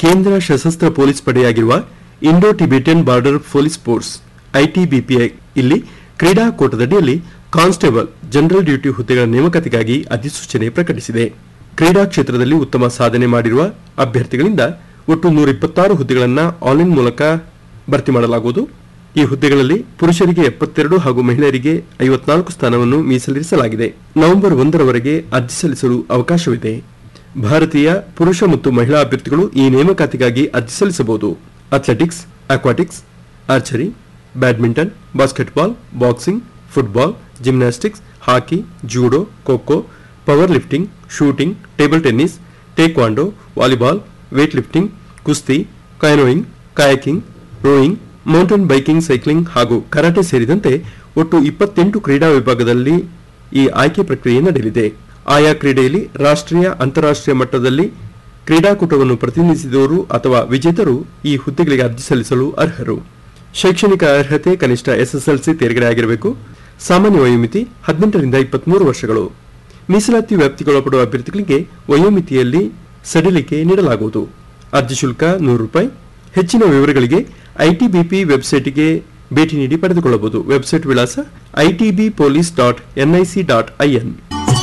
ಕೇಂದ್ರ ಸಶಸ್ತ್ರ ಪೊಲೀಸ್ ಪಡೆಯಾಗಿರುವ Indo Tibetan border police force ಐಟಿಬಿಪಿಐ ಇಲ್ಲಿ ಕ್ರೀಡಾಕೂಟದಡಿಯಲ್ಲಿ ಕಾನ್ಸ್ಟೇಬಲ್ ಜನರಲ್ ಡ್ಯೂಟಿ ಹುದ್ದೆಗಳ ನೇಮಕಾತಿಗಾಗಿ ಅಧಿಸೂಚನೆ ಪ್ರಕಟಿಸಿದೆ ಕ್ರೀಡಾ ಕ್ಷೇತ್ರದಲ್ಲಿ ಉತ್ತಮ ಸಾಧನೆ ಮಾಡಿರುವ ಅಭ್ಯರ್ಥಿಗಳಿಂದ ಒಟ್ಟು ನೂರ ಇಪ್ಪತ್ತಾರು ಹುದ್ದೆಗಳನ್ನು ಆನ್ಲೈನ್ ಮೂಲಕ ಭರ್ತಿ ಮಾಡಲಾಗುವುದು ಈ ಹುದ್ದೆಗಳಲ್ಲಿ ಪುರುಷರಿಗೆ ಎಪ್ಪತ್ತೆರಡು ಹಾಗೂ ಮಹಿಳೆಯರಿಗೆ ಐವತ್ನಾಲ್ಕು ಸ್ಥಾನವನ್ನು ಮೀಸಲಿರಿಸಲಾಗಿದೆ ನವೆಂಬರ್ ಒಂದರವರೆಗೆ ಅರ್ಜಿ ಸಲ್ಲಿಸಲು ಅವಕಾಶವಿದೆ ಭಾರತೀಯ ಪುರುಷ ಮತ್ತು ಮಹಿಳಾ ಅಭ್ಯರ್ಥಿಗಳು ಈ ನೇಮಕಾತಿಗಾಗಿ ಅರ್ಜಿ ಸಲ್ಲಿಸಬಹುದು athletics aquatics archery badminton basketball boxing football gymnastics hockey judo kho kho powerlifting shooting table tennis taekwondo volleyball weightlifting ಕುಸ್ತಿ canoeing kayaking rowing mountain biking cycling ಹಾಗೂ ಕರಾಟೆ ಸೇರಿದಂತೆ ಒಟ್ಟು ಇಪ್ಪತ್ತೆಂಟು ಕ್ರೀಡಾ ವಿಭಾಗದಲ್ಲಿ ಈ ಆಯ್ಕೆ ಪ್ರಕ್ರಿಯೆ ನಡೆಯಲಿದೆ ಆಯಾ ಕ್ರೀಡೆಯಲ್ಲಿ ರಾಷ್ಟ್ರೀಯ ಅಂತಾರಾಷ್ಟ್ರೀಯ ಮಟ್ಟದಲ್ಲಿ ಕ್ರೀಡಾಕೂಟವನ್ನು ಪ್ರತಿನಿಧಿಸಿದವರು ಅಥವಾ ವಿಜೇತರು ಈ ಹುದ್ದೆಗಳಿಗೆ ಅರ್ಜಿ ಸಲ್ಲಿಸಲು ಅರ್ಹರು ಶೈಕ್ಷಣಿಕ ಅರ್ಹತೆ ಕನಿಷ್ಠ ಎಸ್ಎಸ್ಎಲ್ಸಿ ತೇರ್ಗಡೆ ಆಗಿರಬೇಕು ಸಾಮಾನ್ಯ ವಯೋಮಿತಿ ಹದಿನೆಂಟರಿಂದ ಇಪ್ಪತ್ಮೂರು ವರ್ಷಗಳು ಮೀಸಲಾತಿ ವ್ಯಾಪ್ತಿಗೊಳಪಡುವ ಅಭ್ಯರ್ಥಿಗಳಿಗೆ ವಯೋಮಿತಿಯಲ್ಲಿ ಸಡಿಲಿಕೆ ನೀಡಲಾಗುವುದು ಅರ್ಜಿ ಶುಲ್ಕ ನೂರು ರೂಪಾಯಿ ಹೆಚ್ಚಿನ ವಿವರಗಳಿಗೆ ಐಟಿಬಿಪಿ ವೆಬ್ಸೈಟ್ಗೆ ಭೇಟಿ ನೀಡಿ ಪಡೆದುಕೊಳ್ಳಬಹುದು ವೆಬ್ಸೈಟ್ ವಿಳಾಸ ITB police dot NIC dot IN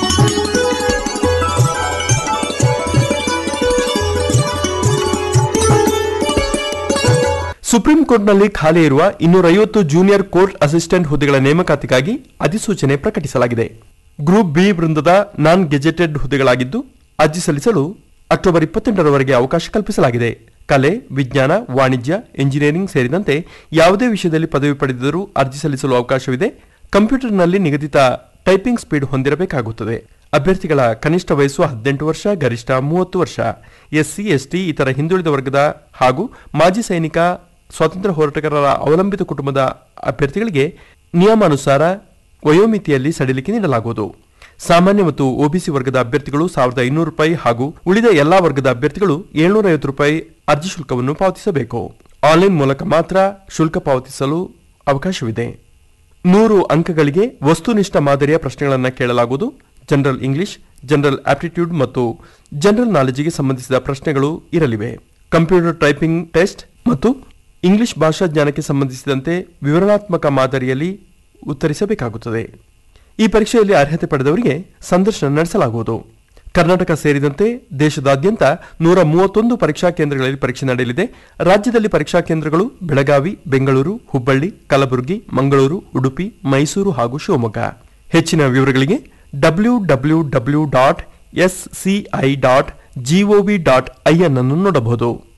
supreme ಕೋರ್ಟ್ನಲ್ಲಿ ಖಾಲಿ ಇರುವ ಇನ್ನೂರೈವತ್ತು ಜೂನಿಯರ್ ಕೋರ್ಟ್ ಅಸಿಸ್ಟೆಂಟ್ ಹುದ್ದೆಗಳ ನೇಮಕಾತಿಗಾಗಿ ಅಧಿಸೂಚನೆ ಪ್ರಕಟಿಸಲಾಗಿದೆ ಗ್ರೂಪ್ ಬಿ ವೃಂದದ ನಾನ್ ಗೆಜೆಟೆಡ್ ಹುದ್ದೆಗಳಾಗಿದ್ದು ಅರ್ಜಿ ಸಲ್ಲಿಸಲು ಅಕ್ಟೋಬರ್ ಇಪ್ಪತ್ತೆಂಟರವರೆಗೆ ಅವಕಾಶ ಕಲ್ಪಿಸಲಾಗಿದೆ ಕಲೆ ವಿಜ್ಞಾನ ವಾಣಿಜ್ಯ ಎಂಜಿನಿಯರಿಂಗ್ ಸೇರಿದಂತೆ ಯಾವುದೇ ವಿಷಯದಲ್ಲಿ ಪದವಿ ಪಡೆದಿದ್ದರೂ ಅರ್ಜಿ ಸಲ್ಲಿಸಲು ಅವಕಾಶವಿದೆ ಕಂಪ್ಯೂಟರ್ನಲ್ಲಿ ನಿಗದಿತ ಟೈಪಿಂಗ್ ಸ್ಪೀಡ್ ಹೊಂದಿರಬೇಕಾಗುತ್ತದೆ ಅಭ್ಯರ್ಥಿಗಳ ಕನಿಷ್ಠ ವಯಸ್ಸು ಹದಿನೆಂಟು ವರ್ಷ ಗರಿಷ್ಠ ಮೂವತ್ತು ವರ್ಷ ಎಸ್ಸಿ ಎಸ್ಟಿ ಇತರ ಹಿಂದುಳಿದ ವರ್ಗದ ಹಾಗೂ ಮಾಜಿ ಸೈನಿಕ ಸ್ವಾತಂತ್ರ್ಯ ಹೋರಾಟಗಾರರ ಅವಲಂಬಿತ ಕುಟುಂಬದ ಅಭ್ಯರ್ಥಿಗಳಿಗೆ ನಿಯಮಾನುಸಾರ ವಯೋಮಿತಿಯಲ್ಲಿ ಸಡಿಲಿಕೆ ನೀಡಲಾಗುವುದು ಸಾಮಾನ್ಯ ಮತ್ತು ಒಬಿಸಿ ವರ್ಗದ ಅಭ್ಯರ್ಥಿಗಳು ಸಾವಿರದ ಐನೂರು ರೂಪಾಯಿ ಹಾಗೂ ಉಳಿದ ಎಲ್ಲಾ ವರ್ಗದ ಅಭ್ಯರ್ಥಿಗಳು ಏಳ್ನೂರ ಐವತ್ತು ರೂಪಾಯಿ ಅರ್ಜಿ ಶುಲ್ಕವನ್ನು ಪಾವತಿಸಬೇಕು ಆನ್ಲೈನ್ ಮೂಲಕ ಮಾತ್ರ ಶುಲ್ಕ ಪಾವತಿಸಲು ಅವಕಾಶವಿದೆ ನೂರು ಅಂಕಗಳಿಗೆ ವಸ್ತುನಿಷ್ಠ ಮಾದರಿಯ ಪ್ರಶ್ನೆಗಳನ್ನು ಕೇಳಲಾಗುವುದು ಜನರಲ್ ಇಂಗ್ಲಿಷ್ ಜನರಲ್ ಆಪ್ಟಿಟ್ಯೂಡ್ ಮತ್ತು ಜನರಲ್ ನಾಲೆಜಿಗೆ ಸಂಬಂಧಿಸಿದ ಪ್ರಶ್ನೆಗಳು ಇರಲಿವೆ ಕಂಪ್ಯೂಟರ್ ಟೈಪಿಂಗ್ ಟೆಸ್ಟ್ ಮತ್ತು ಇಂಗ್ಲಿಷ್ ಭಾಷಾ ಜ್ಞಾನಕ್ಕೆ ಸಂಬಂಧಿಸಿದಂತೆ ವಿವರಣಾತ್ಮಕ ಮಾದರಿಯಲ್ಲಿ ಉತ್ತರಿಸಬೇಕಾಗುತ್ತದೆ ಈ ಪರೀಕ್ಷೆಯಲ್ಲಿ ಅರ್ಹತೆ ಪಡೆದವರಿಗೆ ಸಂದರ್ಶನ ನಡೆಸಲಾಗುವುದು ಕರ್ನಾಟಕ ಸೇರಿದಂತೆ ದೇಶದಾದ್ಯಂತ ನೂರ ಮೂವತ್ತೊಂದು ಪರೀಕ್ಷಾ ಕೇಂದ್ರಗಳಲ್ಲಿ ಪರೀಕ್ಷೆ ನಡೆಯಲಿದೆ ರಾಜ್ಯದಲ್ಲಿ ಪರೀಕ್ಷಾ ಕೇಂದ್ರಗಳು ಬೆಳಗಾವಿ ಬೆಂಗಳೂರು ಹುಬ್ಬಳ್ಳಿ ಕಲಬುರಗಿ ಮಂಗಳೂರು ಉಡುಪಿ ಮೈಸೂರು ಹಾಗೂ ಶಿವಮೊಗ್ಗ ಹೆಚ್ಚಿನ ವಿವರಗಳಿಗೆ W W W dot S CI dot GOV dot IN ಅನ್ನು ನೋಡಬಹುದು